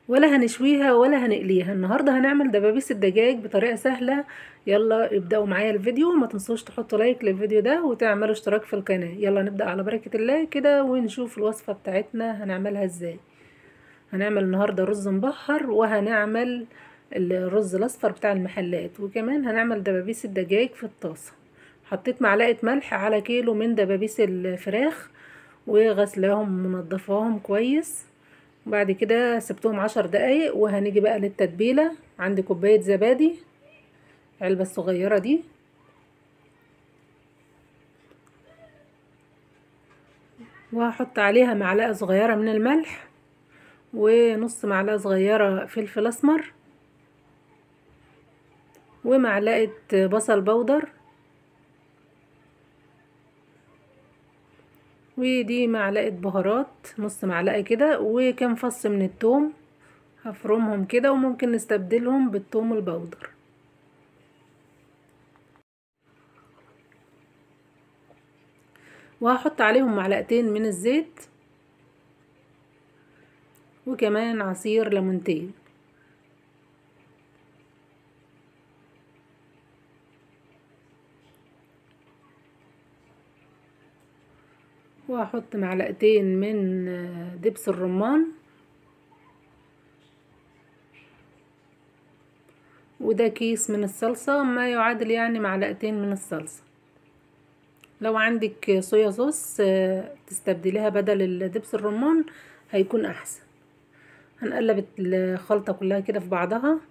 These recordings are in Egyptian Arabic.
ولا هنشويها ولا هنقليها النهارده هنعمل دبابيس الدجاج بطريقه سهله يلا ابداوا معايا الفيديو ما تنسوش تحطوا لايك للفيديو ده وتعملوا اشتراك في القناه يلا نبدا على بركه الله كده ونشوف الوصفه بتاعتنا هنعملها ازاي هنعمل النهارده رز مبحر وهنعمل الرز الاصفر بتاع المحلات وكمان هنعمل دبابيس الدجاج في الطاسه حطيت معلقه ملح على كيلو من دبابيس الفراخ وغسلاهم ومنضفاهم كويس وبعد كده سبتهم عشر دقايق وهنيجي بقى للتتبيله عندي كوبايه زبادي علبه الصغيره دي وهحط عليها معلقه صغيره من الملح ونص معلقه صغيره فلفل اسمر ومعلقه بصل بودر ودي معلقه بهارات نص معلقه كده وكام فص من التوم هفرمهم كده وممكن نستبدلهم بالثوم البودر وهحط عليهم معلقتين من الزيت وكمان عصير ليمونتين وهحط معلقتين من دبس الرمان وده كيس من الصلصة ما يعادل يعني معلقتين من الصلصة لو عندك صويا صوص تستبدليها بدل دبس الرمان هيكون احسن هنقلب الخلطة كلها كده في بعضها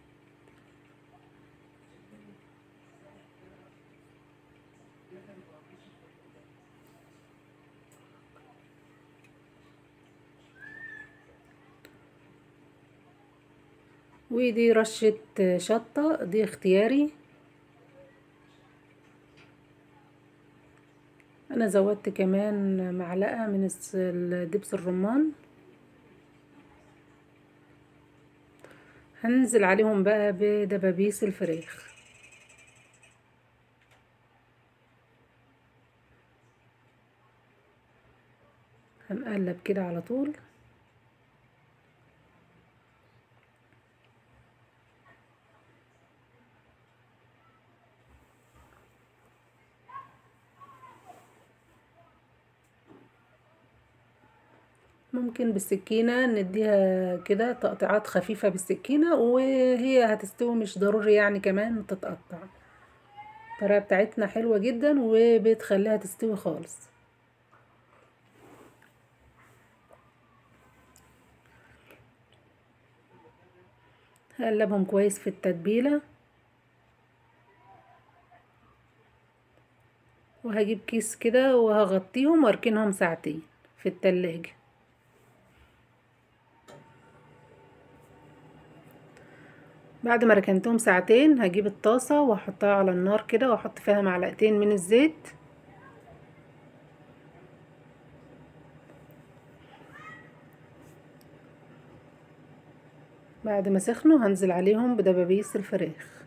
ودي رشة شطة دي اختياري انا زودت كمان معلقة من دبس الرمان هنزل عليهم بقى بدبابيس الفراخ هنقلب كده على طول ممكن بالسكينة نديها كده تقطيعات خفيفة بالسكينة وهي هتستوي مش ضروري يعني كمان تتقطع الطريقة بتاعتنا حلوة جدا وبتخليها تستوي خالص هقلبهم كويس في التتبيلة وهجيب كيس كده وهغطيهم واركنهم ساعتين في التلاجة بعد ما ركنتهم ساعتين هجيب الطاسة واحطها على النار كده واحط فيها معلقتين من الزيت بعد ما سخنوا هنزل عليهم بدبابيس الفراخ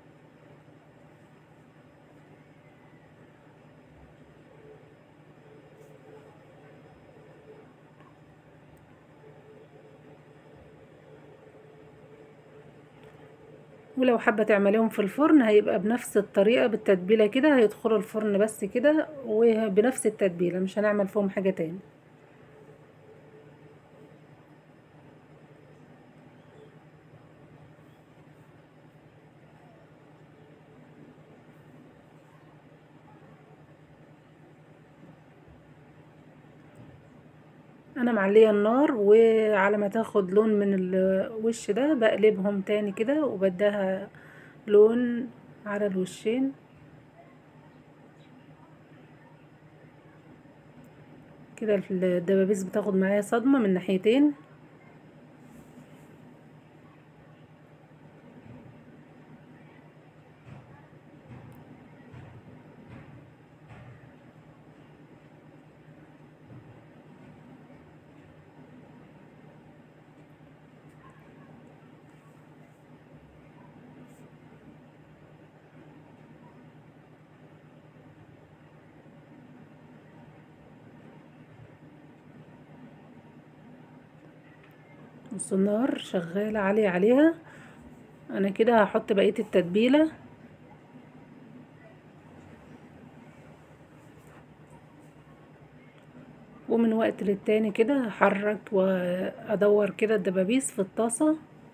ولو حابة تعمليهم في الفرن هيبقى بنفس الطريقة بالتتبيلة كده هيدخلوا الفرن بس كده وبنفس التتبيلة مش هنعمل فيهم حاجة تاني انا معليه النار وعلى ما تاخد لون من الوش ده بقلبهم تاني كده وبديها لون على الوشين كده الدبابيس بتاخد معايا صدمة من ناحيتين نص النار شغالة عالية عليها انا كده هحط بقية التتبيلة ومن وقت للتاني كده هحرك وادور كده الدبابيس في الطاسة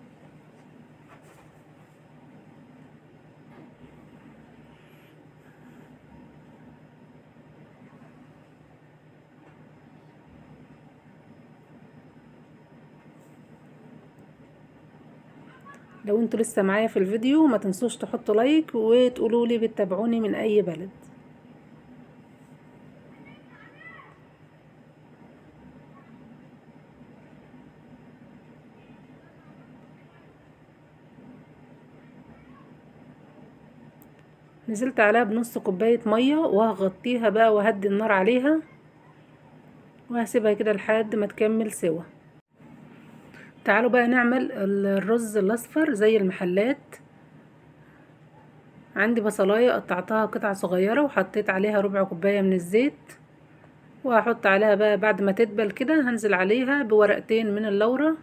لو انتوا لسه معايا في الفيديو ما تنسوش تحطوا لايك وتقولوا لي بتتابعوني من اي بلد نزلت عليها بنص كوباية مية وهغطيها بقى وهدي النار عليها وهسيبها كده لحد ما تكمل سوا تعالوا بقى نعمل الرز الاصفر زي المحلات عندي بصلايه قطعتها قطع صغيره وحطيت عليها ربع كوبايه من الزيت وهحط عليها بقى بعد ما تدبل كده هنزل عليها بورقتين من اللورة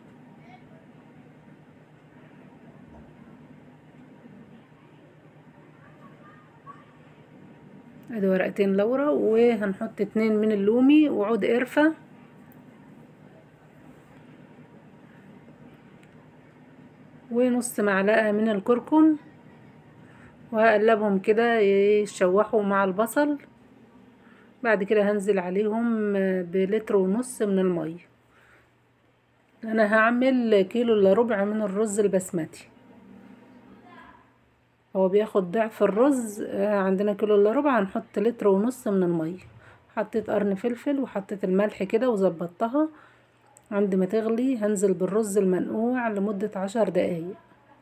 ادي ورقتين لورا وهنحط اتنين من اللومي وعود قرفه ونص معلقة من الكركم وهقلبهم كده يشوحوا مع البصل بعد كده هنزل عليهم بلتر ونص من المية انا هعمل كيلو الا ربع من الرز البسمتي هو بياخد ضعف الرز عندنا كيلو الا ربع هنحط لتر ونص من المية حطيت قرن فلفل وحطيت الملح كده وظبطتها عند ما تغلي هنزل بالرز المنقوع لمدة عشر دقايق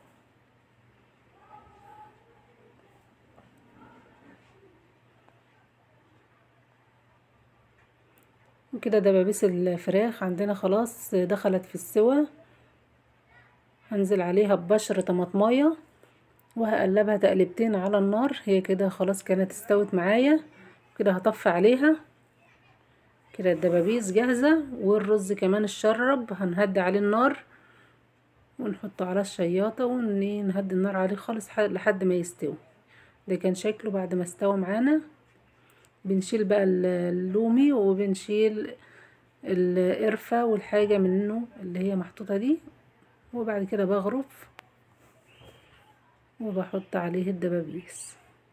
وكده دبابيس الفراخ عندنا خلاص دخلت في السوا هنزل عليها ببشر طماطمايه وهقلبها تقلبتين على النار هي كده خلاص كانت استوت معايا كده هطفي عليها كده الدبابيس جاهزة والرز كمان اتشرب هنهدي عليه النار ونحطه على الشياطة ونهدي النار عليه خالص لحد ما يستوي ده كان شكله بعد ما استوى معانا بنشيل بقى اللومي وبنشيل القرفة والحاجة منه اللي هي محطوطة دي وبعد كده بغرف وبحط عليه الدبابيس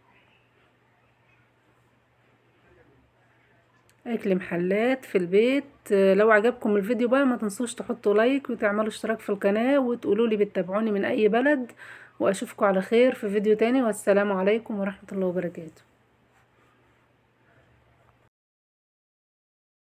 اكل محلات في البيت لو عجبكم الفيديو بقى ما تنسوش تحطوا لايك وتعملوا اشتراك في القناة وتقولوا لي بتتابعوني من اي بلد واشوفكم على خير في فيديو تاني والسلام عليكم ورحمة الله وبركاته